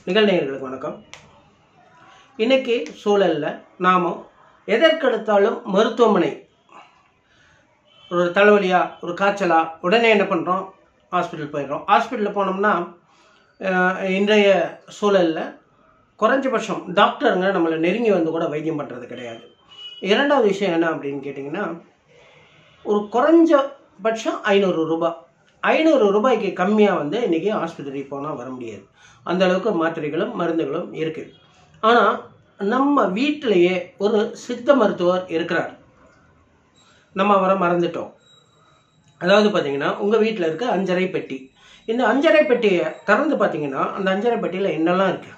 நிகழ்நேயர்களுக்கு வணக்கம் இன்னைக்கு சூழலில் நாம் எதற்கெடுத்தாலும் மருத்துவமனை ஒரு தலைவலியா ஒரு காய்ச்சலா உடனே என்ன பண்ணுறோம் ஹாஸ்பிட்டல் போயிடுறோம் ஹாஸ்பிட்டலில் போனோம்னா அஹ், இன்றைய சூழலில் குறைஞ்சபட்சம் டாக்டருங்க நம்மளை நெருங்கி வந்து கூட வைத்தியம் பண்ணுறது கிடையாது இரண்டாவது விஷயம் என்ன அப்படின்னு கேட்டிங்கன்னா ஒரு குறைஞ்சபட்சம் ஐநூறு ரூபாய் ஐநூறு ரூபாய்க்கு கம்மியாக வந்து இன்றைக்கி ஆஸ்பத்திரிக்கு போனால் வர முடியாது அந்த அளவுக்கு மாத்திரைகளும் மருந்துகளும் இருக்குது ஆனால் நம்ம வீட்டிலேயே ஒரு சித்த மருத்துவர் இருக்கிறார் நம்ம அவரை மறந்துட்டோம் அதாவது பார்த்தீங்கன்னா உங்கள் வீட்டில் இருக்க அஞ்சரை பெட்டி இந்த அஞ்சரை பெட்டியை திறந்து பார்த்தீங்கன்னா அந்த அஞ்சரை பெட்டியில் என்னெல்லாம் இருக்குது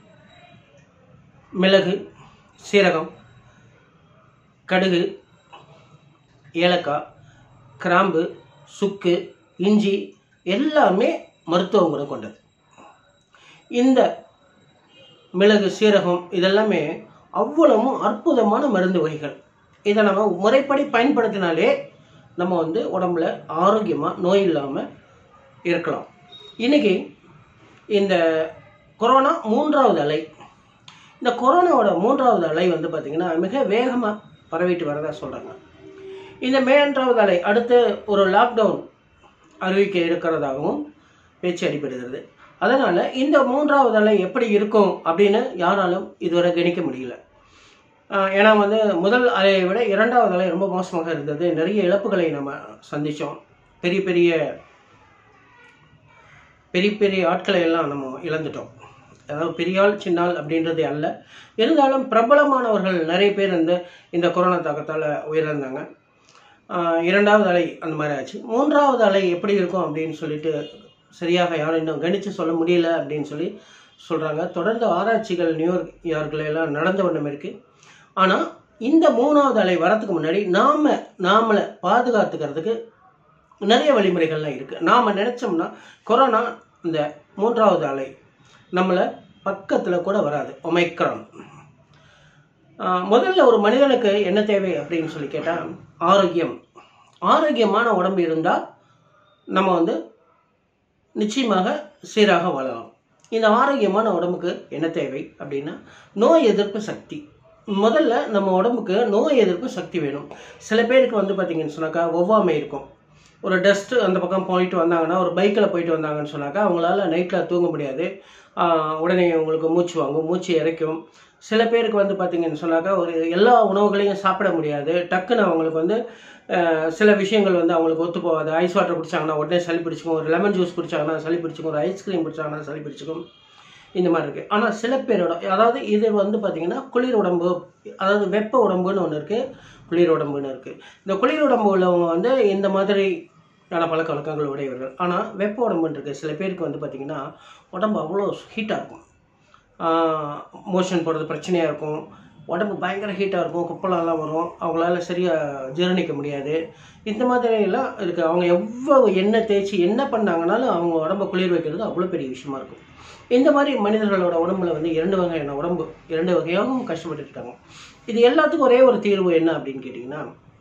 மிளகு சீரகம் கடுகு ஏலக்காய் கிராம்பு சுக்கு இஞ்சி எல்லாமே மருத்துவ குணம் கொண்டது இந்த மிளகு சீரகம் இதெல்லாமே அவ்வளவும் அற்புதமான மருந்து வகைகள் இதை நம்ம முறைப்படி பயன்படுத்தினாலே நம்ம வந்து உடம்புல ஆரோக்கியமாக நோய் இல்லாமல் இருக்கலாம் இன்னைக்கு இந்த கொரோனா மூன்றாவது அலை இந்த கொரோனாவோட மூன்றாவது அலை வந்து பார்த்திங்கன்னா மிக வேகமாக பரவிட்டு வரதா சொல்கிறாங்க இந்த மூன்றாவது அலை அடுத்து ஒரு லாக்டவுன் அறிவிக்க இருக்கிறதாகவும் பேச்சு அடிபடுகிறது அதனால் இந்த மூன்றாவது அலை எப்படி இருக்கும் அப்படின்னு யாராலும் இதுவரை கணிக்க முடியல ஆஹ் ஏன்னா வந்து முதல் அலையை விட இரண்டாவது அலை ரொம்ப மோசமாக இருந்தது நிறைய இழப்புகளை நம்ம சந்தித்தோம் பெரிய பெரிய பெரிய பெரிய ஆட்களை எல்லாம் நம்ம இழந்துட்டோம் அதாவது பெரியாள் சின்னாள் அப்படின்றது அல்ல இருந்தாலும் பிரபலமானவர்கள் நிறைய பேர் வந்து இந்த கொரோனா தாக்கத்தால் உயிரிழந்தாங்க ஆஹ் இரண்டாவது அலை அந்த மாதிரி ஆச்சு மூன்றாவது அலை எப்படி இருக்கும் அப்படின்னு சொல்லிட்டு சரியாக யாரும் இன்னும் கணித்து சொல்ல முடியல அப்படின்னு சொல்லி சொல்கிறாங்க தொடர்ந்து ஆராய்ச்சிகள் நியூயார்க் யார்க்கில் எல்லாம் நடந்த வண்ணம் இருக்குது ஆனால் இந்த மூணாவது அலை வரத்துக்கு முன்னாடி நாம் நாமளை பாதுகாத்துக்கிறதுக்கு நிறைய வழிமுறைகள்லாம் இருக்குது நாம் நினச்சோம்னா கொரோனா இந்த மூன்றாவது அலை நம்மளை பக்கத்தில் கூட வராது ஒமைக்ரான் ஆஹ் முதல்ல ஒரு மனிதனுக்கு என்ன தேவை அப்படின்னு சொல்லி கேட்டால் ஆரோக்கியம் ஆரோக்கியமான உடம்பு இருந்தால் நம்ம வந்து நிச்சயமாக சீராக வாழலாம் இந்த ஆரோக்கியமான உடம்புக்கு என்ன தேவை அப்படின்னா நோய் எதிர்ப்பு சக்தி முதல்ல நம்ம உடம்புக்கு நோய் எதிர்ப்பு சக்தி வேணும் சில பேருக்கு வந்து பார்த்தீங்கன்னு சொன்னாக்கா ஒவ்வாமை இருக்கும் ஒரு டஸ்ட்டு அந்த பக்கம் போயிட்டு வந்தாங்கன்னா ஒரு பைக்கில் போயிட்டு வந்தாங்கன்னு சொன்னாக்கா அவங்களால நைட்டில் தூங்க முடியாது ஆஹ் உடனே அவங்களுக்கு மூச்சு வாங்கும் மூச்சு இறைக்கும் சில பேருக்கு வந்து பார்த்தீங்கன்னு சொன்னாக்கா ஒரு எல்லா உணவுகளையும் சாப்பிட முடியாது டக்குன்னு அவங்களுக்கு வந்து ஆஹ் சில விஷயங்கள் வந்து அவங்களுக்கு ஒத்து போகாது ஐஸ் வாட்டர் குடிச்சாங்கன்னா உடனே சளி பிடிச்சிக்கும் ஒரு லெமன் ஜூஸ் குடிச்சாங்கன்னா சளி பிடிச்சிக்கும் ஒரு ஐஸ்கிரீம் குடிச்சாங்கன்னா சளி பிடிச்சிக்கும் இந்த மாதிரி இருக்குது ஆனால் சில பேரோட அதாவது இது வந்து பார்த்திங்கன்னா குளிர் உடம்பு அதாவது வெப்ப உடம்புன்னு ஒன்று இருக்குது குளிர் உடம்புன்னு இருக்குது இந்த குளிர் உடம்பு உள்ளவங்க வந்து இந்த மாதிரியான பழக்க வழக்கங்கள் உடையவர்கள் ஆனால் வெப்ப உடம்புன்னு இருக்குது சில பேருக்கு வந்து பார்த்திங்கன்னா உடம்பு அவ்வளோ ஹீட்டாக இருக்கும் மோஷன் போடுறது பிரச்சனையாக இருக்கும் உடம்பு பயங்கர ஹீட்டாக இருக்கும் குப்பலம்லாம் வரும் அவங்களால சரியாக ஜீரணிக்க முடியாது இந்த மாதிரியெல்லாம் இருக்குது அவங்க எவ்வளோ எண்ணெய் தேய்ச்சி என்ன பண்ணாங்கனாலும் அவங்க உடம்ப குளிர் வைக்கிறது அவ்வளோ பெரிய விஷயமா இருக்கும் இந்த மாதிரி மனிதர்களோட உடம்புல வந்து இரண்டு வகையான உடம்பு இரண்டு வகையாகவும் கஷ்டப்பட்டு இருக்காங்க இது எல்லாத்துக்கும் ஒரே ஒரு தீர்வு என்ன அப்படின்னு கேட்டிங்கன்னா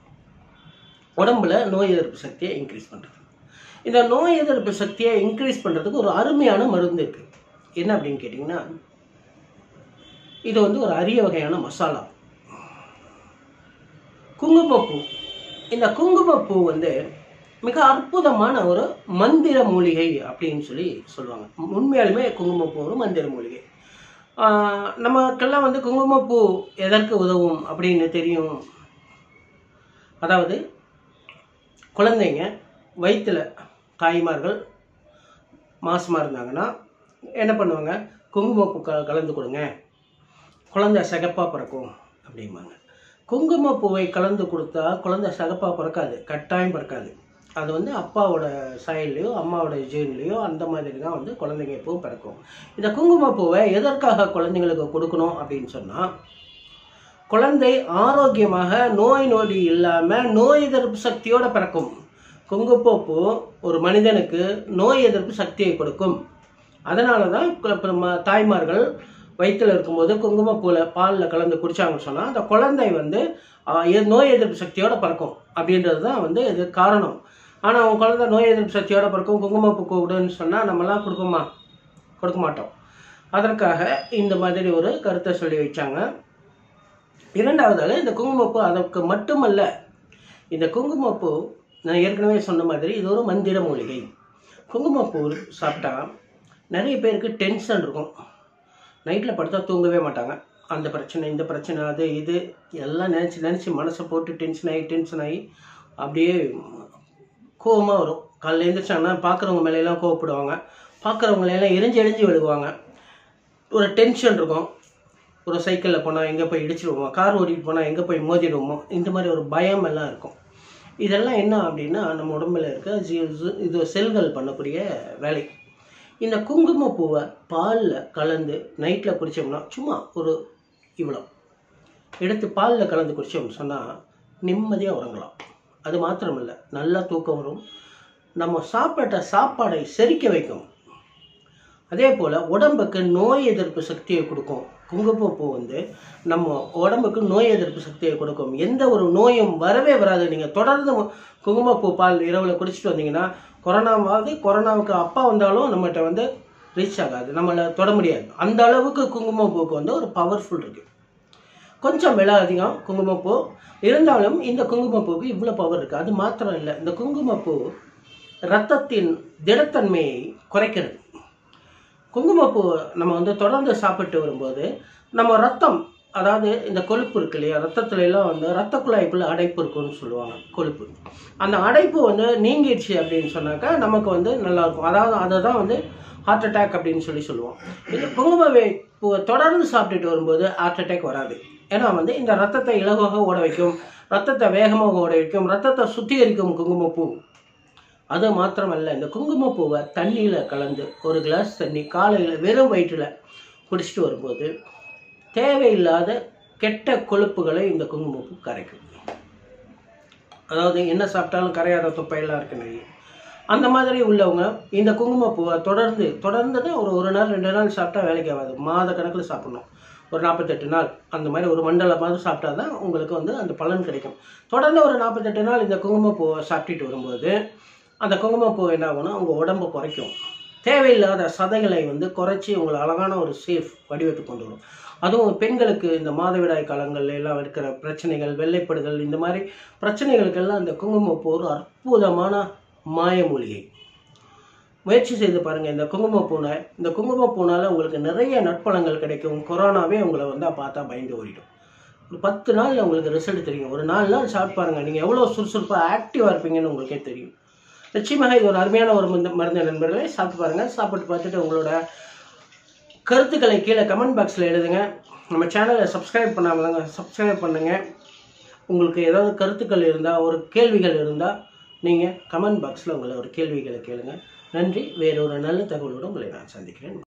உடம்புல நோய் எதிர்ப்பு சக்தியை இன்க்ரீஸ் பண்ணுறது இந்த நோய் எதிர்ப்பு சக்தியை இன்க்ரீஸ் பண்ணுறதுக்கு ஒரு அருமையான மருந்து இருக்குது என்ன அப்படின்னு கேட்டிங்கன்னா இது வந்து ஒரு அரிய வகையான மசாலா குங்குமப்பூ இந்த குங்குமப்பூ வந்து மிக அற்புதமான ஒரு மந்திர மூலிகை அப்படின்னு சொல்லி சொல்லுவாங்க உண்மையாலுமே குங்குமப்பூ ஒரு மந்திர மூலிகை ஆஹ் நமக்கெல்லாம் வந்து குங்குமப்பூ எதற்கு உதவும் அப்படின்னு தெரியும் அதாவது குழந்தைங்க வயிற்றில் தாய்மார்கள் மாசமாக இருந்தாங்கன்னா என்ன பண்ணுவாங்க குங்குமப்பூ க கலந்து கொடுங்க குழந்தை சிகப்பாக பிறக்கும் அப்படிம்பாங்க குங்குமப்பூவை கலந்து கொடுத்தா குழந்தை சிகப்பாக பிறக்காது கட்டாயம் பிறக்காது அது வந்து அப்பாவோட சாயல்லையோ அம்மாவோட ஜீன்லேயோ அந்த மாதிரி தான் வந்து குழந்தைங்க எப்பவும் பிறக்கும் இந்த குங்குமப்பூவை எதற்காக குழந்தைங்களுக்கு கொடுக்கணும் அப்படின்னு சொன்னால் குழந்தை ஆரோக்கியமாக நோய் நொடி இல்லாமல் நோய் எதிர்ப்பு சக்தியோட பிறக்கும் குங்குமப்பூ ஒரு மனிதனுக்கு நோய் எதிர்ப்பு சக்தியை கொடுக்கும் அதனால தான் கு- இப்ப நம்ம தாய்மார்கள் வயிற்றில் இருக்கும்போது குங்குமப்பூவில் பாலில் கலந்து குடிச்சாங்கன்னு சொன்னால் அந்த குழந்தை வந்து ஆஹ், எ- நோய் எதிர்ப்பு சக்தியோட பிறக்கும் அப்படின்றது தான் வந்து இது காரணம் ஆனால் அவங்க குழந்தை நோய் எதிர்ப்பு சக்தியோட பிறக்கும் குங்குமப்பூ கொடுன்னு சொன்னால் நம்மலாம் கொடுப்போமா கொடுக்க மாட்டோம் அதற்காக இந்த மாதிரி ஒரு கருத்தை சொல்லி வச்சாங்க இரண்டாவதாக இந்த குங்குமப்பூ அதற்கு மட்டுமல்ல இந்த குங்குமப்பூ நான் ஏற்கனவே சொன்ன மாதிரி இது ஒரு மந்திர மூலிகை குங்குமப்பூ சாப்பிட்டா நிறைய பேருக்கு டென்ஷன் இருக்கும் நைட்டில் படுத்தா தூங்கவே மாட்டாங்க அந்த பிரச்சனை இந்த பிரச்சனை அது இது எல்லாம் நினச்சி நினச்சி மனசை போட்டு டென்ஷன் ஆகி டென்ஷன் ஆகி அப்படியே கோவமாக வரும் காலைல எழுந்திரிச்சாங்கன்னா பார்க்குறவங்க மேலையெல்லாம் கோவப்படுவாங்க பார்க்குறவங்களையெல்லாம் எரிஞ்சு எரிஞ்சு விழுகுவாங்க ஒரு டென்ஷன் இருக்கும் ஒரு சைக்கிளில் போனால் எங்கே போய் இடிச்சிடுவோமோ கார் ஓட்டிகிட்டு போனால் எங்கே போய் மோதிடுவோமோ இந்த மாதிரி ஒரு பயம் எல்லாம் இருக்கும் இதெல்லாம் என்ன அப்படின்னா நம்ம உடம்புல இருக்க ஜி- இது செல்கள் பண்ணக்கூடிய வேலை இந்த குங்குமப்பூவை பாலில் கலந்து நைட்டில் குடித்தோம்னா சும்மா ஒரு இவ்வளோ எடுத்து பாலில் கலந்து குடித்தோம் சொன்னால் நிம்மதியாக உறங்கலாம் அது மாத்திரமில்ல நல்லா தூக்கம் வரும் நம்ம சாப்பிட்ட சாப்பாடை செரிக்க வைக்கும் அதே போல் உடம்புக்கு நோய் எதிர்ப்பு சக்தியை கொடுக்கும் குங்குமப்பூ வந்து நம்ம உடம்புக்கு நோய் எதிர்ப்பு சக்தியை கொடுக்கும் எந்த ஒரு நோயும் வரவே வராது நீங்கள் தொடர்ந்து குங்குமப்பூ பால் இரவில் குடிச்சிட்டு வந்தீங்கன்னா கொரோனாவாவது கொரோனாவுக்கு அப்பா வந்தாலும் நம்மகிட்ட வந்து ரீச் ஆகாது நம்மளை தொட முடியாது அந்த அளவுக்கு குங்குமப்பூக்கு வந்து ஒரு பவர்ஃபுல் இருக்குது கொஞ்சம் விலை அதிகம் குங்குமப்பூ இருந்தாலும் இந்த குங்குமப்பூவுக்கு இவ்வளோ பவர் இருக்குது அது மாத்திரம் இல்லை இந்த குங்குமப்பூ ரத்தத்தின் திடத்தன்மையை குறைக்கிறது குங்குமப்பூ நம்ம வந்து தொடர்ந்து சாப்பிட்டு வரும்போது நம்ம ரத்தம் அதாவது இந்த கொழுப்பு இருக்கு இல்லையா ரத்தத்துல எல்லாம் வந்து ரத்த குழாய்க்குள்ள அடைப்பு இருக்குன்னு சொல்லுவாங்க கொழுப்பு அந்த அடைப்பு வந்து நீங்கிடுச்சு அப்படின்னு சொன்னாக்கா நமக்கு வந்து நல்லா இருக்கும் அதாவது அதை தான் வந்து ஹார்ட் அட்டாக் அப்படின்னு சொல்லி சொல்லுவோம் இது குங்கும பூவை தொடர்ந்து சாப்பிட்டுட்டு வரும்போது ஹார்ட் அட்டாக் வராது ஏன்னா வந்து இந்த ரத்தத்தை இலகுவாக ஓட வைக்கும் ரத்தத்தை வேகமாக ஓட வைக்கும் ரத்தத்தை சுத்திகரிக்கும் குங்குமப்பூ அது மாத்திரமல்ல இந்த குங்குமப்பூவை தண்ணியில் கலந்து ஒரு கிளாஸ் தண்ணி காலையில் வெறும் வயிற்றில் குடிச்சிட்டு வரும்போது தேவையில்லாத கெட்ட கொழுப்புகளை இந்த குங்குமப்பூ கரைக்கும் அதாவது என்ன சாப்பிட்டாலும் கரையாத தொப்பையெல்லாம் இருக்கு நிறைய அந்த மாதிரி உள்ளவங்க இந்த குங்குமப்பூவை தொடர்ந்து தொடர்ந்துட்டு ஒரு ஒரு நாள் ரெண்டு நாள் சாப்பிட்டா வேலைக்கு ஆகாது மாத கணக்கில் சாப்பிடணும் ஒரு நாற்பத்தெட்டு நாள் அந்த மாதிரி ஒரு மண்டலமாவது சாப்பிட்டா தான் உங்களுக்கு வந்து அந்த பலன் கிடைக்கும் தொடர்ந்து ஒரு நாற்பத்தெட்டு நாள் இந்த குங்குமப்பூவை சாப்பிட்டுட்டு வரும்போது அந்த குங்குமப்பூ என்ன ஆகும்னா உங்கள் உடம்பை குறைக்கும் தேவையில்லாத சதைகளை வந்து குறைச்சி உங்களை அழகான ஒரு சேஃப் வடிவத்துக்கு கொண்டு வரும் அதுவும் பெண்களுக்கு இந்த மாதவிடாய் காலங்கள்ல எல்லாம் இருக்கிற பிரச்சனைகள் வெள்ளைப்படுதல் இந்த மாதிரி பிரச்சனைகளுக்கெல்லாம் இந்த குங்குமப்பூ ஒரு அற்புதமான மாய மூலிகை முயற்சி செய்து பாருங்க இந்த குங்குமப்பூனை இந்த குங்குமப்பூனால உங்களுக்கு நிறைய நட்பலங்கள் கிடைக்கும் கொரோனாவே உங்களை வந்து பார்த்தா பயந்து ஓடிடும் ஒரு பத்து நாள்ல உங்களுக்கு ரிசல்ட் தெரியும் ஒரு நாலு நாள் சாப்பிட்டு பாருங்க நீங்க எவ்வளவு சுறுசுறுப்பாக ஆக்டிவாக இருப்பீங்கன்னு உங்களுக்கே தெரியும் நிச்சயமாக இது ஒரு அருமையான ஒரு மருந்து மருந்து நண்பர்களே சாப்பிட்டு பாருங்க சாப்பிட்டு பார்த்துட்டு உங்களோட கருத்துக்களை கீழே கமெண்ட் பாக்ஸில் எழுதுங்க நம்ம சேனலை சப்ஸ்கிரைப் பண்ணாமலங்க சப்ஸ்கிரைப் பண்ணுங்க உங்களுக்கு ஏதாவது கருத்துக்கள் இருந்தால் ஒரு கேள்விகள் இருந்தால் நீங்கள் கமெண்ட் பாக்ஸில் உங்களை ஒரு கேள்விகளை கேளுங்க நன்றி வேறொரு நல்ல தகவலோடு உங்களை நான் சந்திக்கிறேன்